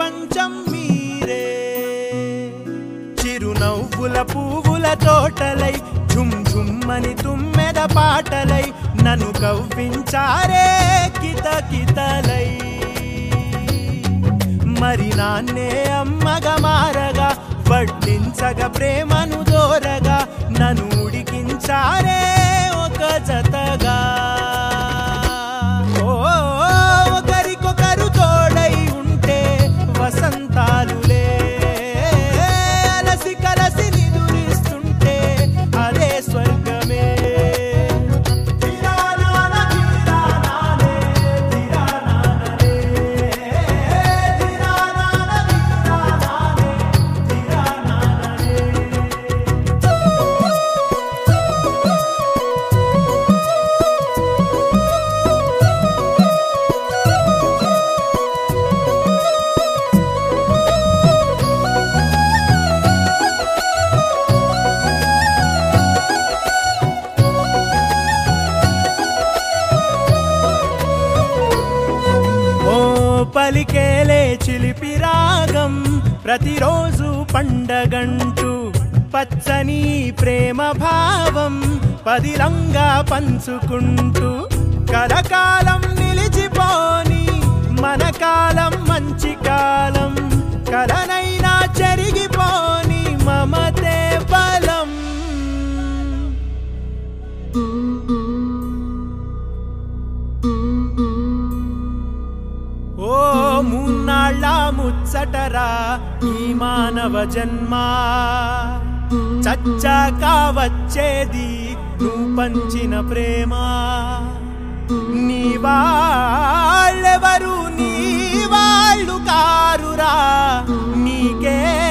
ప్రపంచం మీరే చిరునవ్వుల పువ్వుల తోటలై ఝుమ్ ఝుమ్మని తుమ్మెద పాటలై నన్ను కవ్వించారే కిత కితలై మరి నాన్నే అమ్మగా మారగా వడ్డించగా ప్రేమను దోరగా నన్ను ఉడికించారే ఒక జతగా ఓ ఒకరికొకరు తోడై ఉంటే వసంతాలులే అలసి కలసి నిదురిస్తుంటే అదే స్వర్గమే తిరానాన తిరానానే, తిరానాననే, తిరానాన తిరానానే, తిరానాననే. ఓ పలికేలే చిలిపి రాగం ప్రతిరోజు పండగంటూ పచ్చని ప్రేమ భావం పదిలంగా పంచుకుంటూ కలకాలం నిలిచిపోని మన కాలం మంచి కాలం కలనైనా చెరిగిపోని మమతే బలం ఓ మూన్నాళ్ళ ముచ్చటరా ఈ మానవ జన్మ చచ్చాక వచ్చేది నువ్వు పంచిన ప్రేమ నీ వాళ్ళెవరు నీ వాళ్ళు కారురా నీకే